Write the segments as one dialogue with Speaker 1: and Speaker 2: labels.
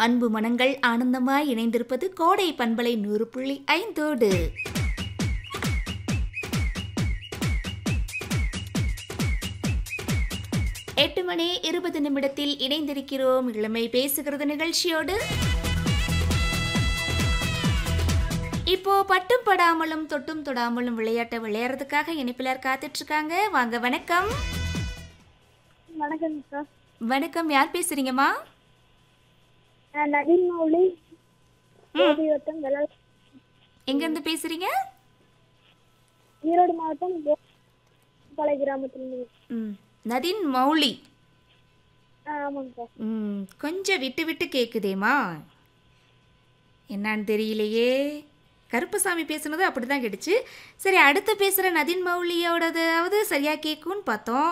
Speaker 1: அன்பு மனங்கள் ஆனந்தமாய் இணைந்திருப்பது கோடை பண்பலை நூறு புள்ளி ஐந்தோடு எட்டு மணி இருபது நிமிடத்தில் இணைந்திருக்கிறோம் இளமை பேசுகிறது நிகழ்ச்சியோடு இப்போ பட்டும் படாமலும் தொட்டும் தொடாமலும் விளையாட்டை விளையாடுறதுக்காக இணைப்பிலர் காத்துட்டு இருக்காங்க வாங்க வணக்கம்
Speaker 2: வணக்கம் சார்
Speaker 1: வணக்கம் யார் பேசுறீங்கம்மா
Speaker 2: நான் நவீன் மௌலி கோபி வட்டம் வெள்ளல்
Speaker 1: எங்கேருந்து பேசுறீங்க
Speaker 2: ஈரோடு மாவட்டம் பழைய கிராமத்திலிருந்து
Speaker 1: ம் நதின் மௌலி
Speaker 2: ஆ ஆமாங்க சார்
Speaker 1: ம் கொஞ்சம் விட்டு விட்டு கேட்குதேம்மா என்னான்னு தெரியலையே கருப்பசாமி பேசுனது அப்படி தான் கேட்டுச்சு சரி அடுத்து பேசுகிற நதின் மௌலியோடதாவது சரியாக கேட்கும்னு பார்த்தோம்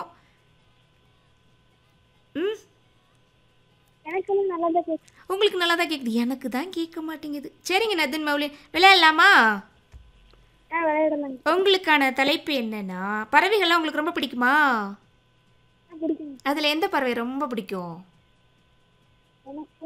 Speaker 1: ம்
Speaker 2: எனக்கு நல்லா தான் கேட்கு
Speaker 1: உங்களுக்கு நல்லா தான் கேட்குது எனக்கு தான் கேட்க மாட்டேங்குது சரிங்க நதின் மௌலி விளையாடலாமா
Speaker 2: ஆ விளையாடலாங்க
Speaker 1: உங்களுக்கான தலைப்பு என்னன்னா பறவைகள்லாம் உங்களுக்கு ரொம்ப பிடிக்குமா
Speaker 2: ஆ பிடிக்குங்க
Speaker 1: அதில் எந்த பறவை ரொம்ப பிடிக்கும்
Speaker 2: எனக்கு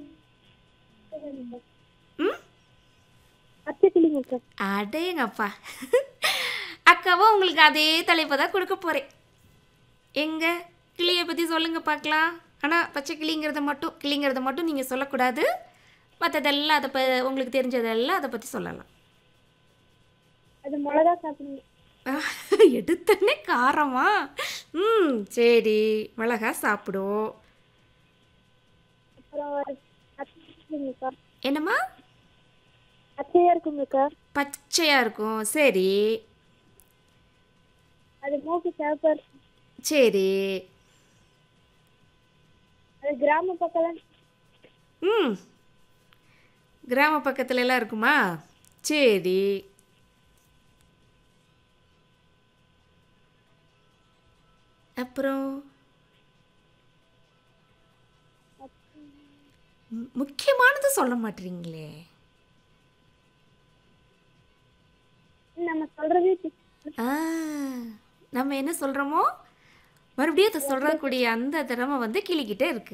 Speaker 1: ம்
Speaker 2: பச்சை கிளிங்க சார்
Speaker 1: அடேங்கப்பா அக்காவும் உங்களுக்கு அதே தலைப்பை தான் கொடுக்க போகிறேன் எங்க கிளியை பற்றி சொல்லுங்க பார்க்கலாம் ஆனால் பச்சை கிளிங்கிறத மட்டும் கிளிங்கிறத மட்டும் நீங்கள் சொல்லக்கூடாது மற்றதெல்லாம் அதை ப உங்களுக்கு தெரிஞ்சதெல்லாம் அதை பற்றி சொல்லலாம்
Speaker 2: அது மிளகா சாப்பிடுங்க
Speaker 1: எடுத்தனே காரமா ம் சரி மிளகா சாப்பிடும்
Speaker 2: அப்புறம் பச்சை இருக்குங்க சார்
Speaker 1: என்னம்மா
Speaker 2: பச்சையா இருக்குங்க சார்
Speaker 1: பச்சையாக இருக்கும் சரி
Speaker 2: அது மூக்கு சேப்பா இருக்கும்
Speaker 1: சரி
Speaker 2: அது கிராம பக்கம்
Speaker 1: ம் கிராம பக்கத்துல எல்லாம் இருக்குமா சரி அப்புறம் மு- முக்கியமானது சொல்ல மாட்டீங்களே
Speaker 2: நம்ம சொல்றதே தி-
Speaker 1: ஆ நம்ம என்ன சொல்கிறோமோ மறுபடியும் அதை சொல்கிறக்கூடிய அந்த திறமை வந்து கிளிக்கிட்டே இருக்கு